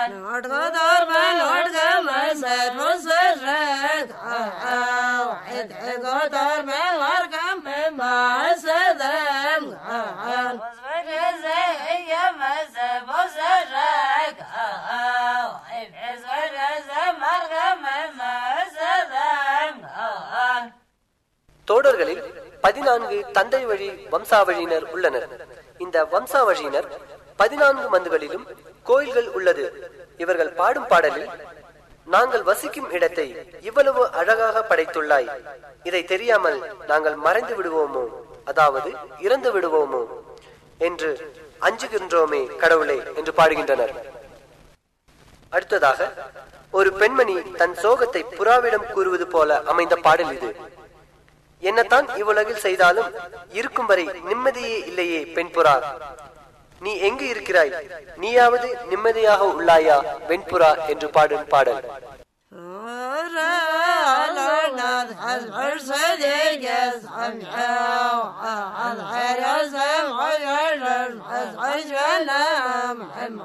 தோடர்களில் பதினான்கு தந்தை வழி வம்சாவழியினர் உள்ளனர் இந்த வம்சாவழியினர் பதினான்கு மந்துகளிலும் கோயில்கள் உள்ளது இவர்கள் பாடும் பாடலில் நாங்கள் வசிக்கும் இடத்தை இவ்வளவு அழகாக படைத்துள்ளாய் இதை தெரியாமல் நாங்கள் மறைந்து விடுவோமோ அதாவது இறந்து விடுவோமோ என்று அஞ்சுகின்றோமே கடவுளே என்று பாடுகின்றனர் அடுத்ததாக ஒரு பெண்மணி தன் சோகத்தை புறாவிடம் கூறுவது போல அமைந்த பாடல் இது என்னத்தான் இவ்வுலகில் செய்தாலும் இருக்கும் வரை நிம்மதியே இல்லையே பெண் புறா நீ எங்கு இருக்கிறாய் நீயாவது நிம்மதியாக உள்ளாயா வெண்புறா என்று பாடும் பாடல் I'm